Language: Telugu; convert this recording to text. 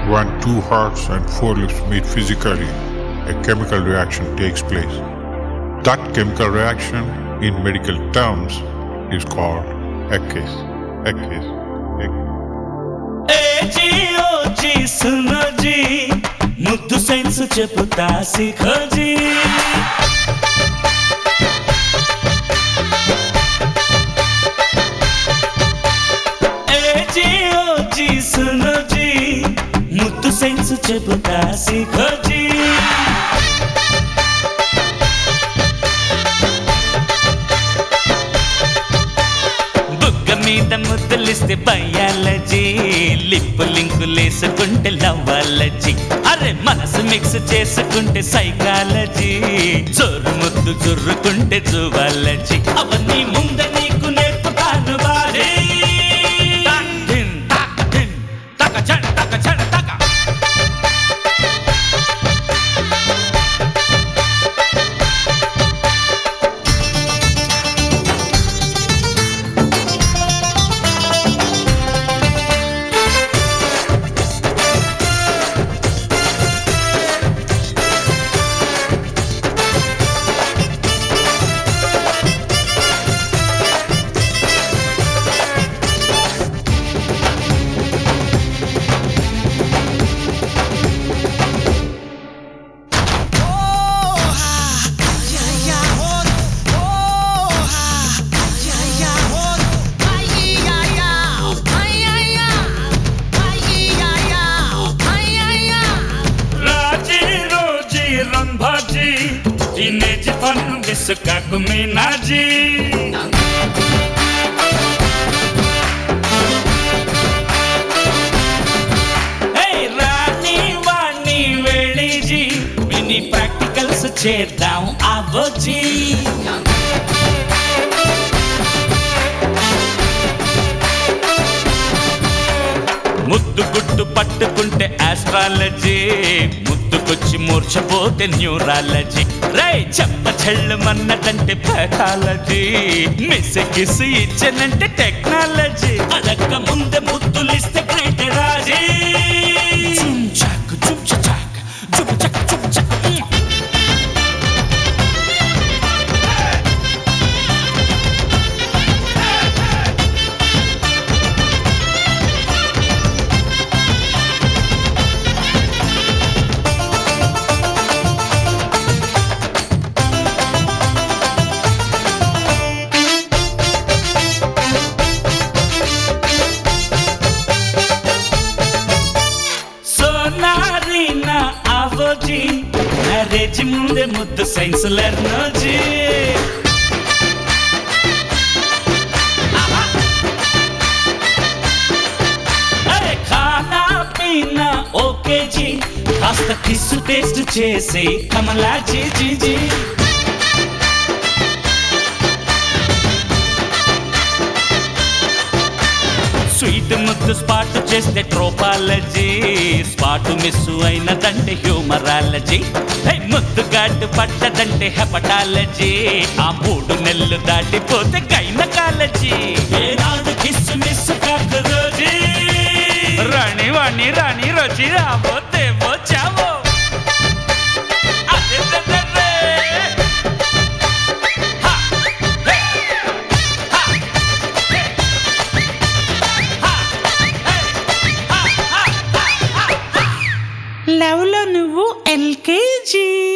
When two hearts and four lips meet physically, a chemical reaction takes place. That chemical reaction, in medical terms, is called a kiss. A kiss. A kiss. ఏజీ ఓజీ సునోజీ ముద్దు సైన్స్ చెబుతా సిఖోజీ ఏజీ ఓజీ సునోజీ ముద్దు సైన్స్ చెబుతా సిఖోజీ బుగ్గ మీద ముద్దులిస్తే బయాలజీ లిప్పు లింకులేసుకుంటే లవ్వాలజీ అరే మనసు మిక్స్ చేసుకుంటే సైకాలజీ జోరు ముద్దు జుర్రుకుంటే జువాలజీ అవన్నీ ముందే నీకు నేర్పుతాను బారీ టాక్ టిన్, టాక్ టిన్, టక చన్, టక చన్, టక. Raji Rosy Rambhaji teenage fun విసుకాకు మీనాజీ ఏయ్ రాణి వాణి వేళీజీ మినీ ప్రాక్టికల్స్ చేద్దాం అవోజీ ముద్దు గుట్టు పట్టుకుంటే ఆస్ట్రాలజీ ముద్దుకొచ్చి మూర్చపోతే న్యూరాలజీ రే చెప్ప చెల్లమన్నదంటే ప్యాథాలజీ మిస్ కిస్ ఇచ్చనంటే టెక్నాలజీ అడక్క ముందే ముద్దులిస్తే గ్రేట్ రాజీ చుమ్ చాక్ చుమ్ చాక్ చుమ్ చక్ చుమ్ చక్ సోనారి నా అవోజీ మ్యారేజ్ ముందే ముద్దు సైన్స్ లెర్నోజీ అరే ఖానా పీనా ఓకే జీ కాస్త కిస్సు టేస్ట్ చేసి కమలా జీ జీ జీ స్వీట్ ముద్దు స్పాట్ చేస్తే ట్రోపాలజీ స్పాట్ మిస్ అయినదంటే హ్యూమరాలజీ హే, ముద్దు గాటు పట్టదంటే హెపటాలజీ ఆ మూడు నెలలు దాటిపోతే గైనకాలజీ ఏనాడు కిస్ మిస్ కాకు రోజీ రాణి వాణి రాణి రోజీ రాబోతే చావో అదే అదే, అదే. హా, హే, హా, హే. లవ్ లో నువ్వు ఎల్కేజీ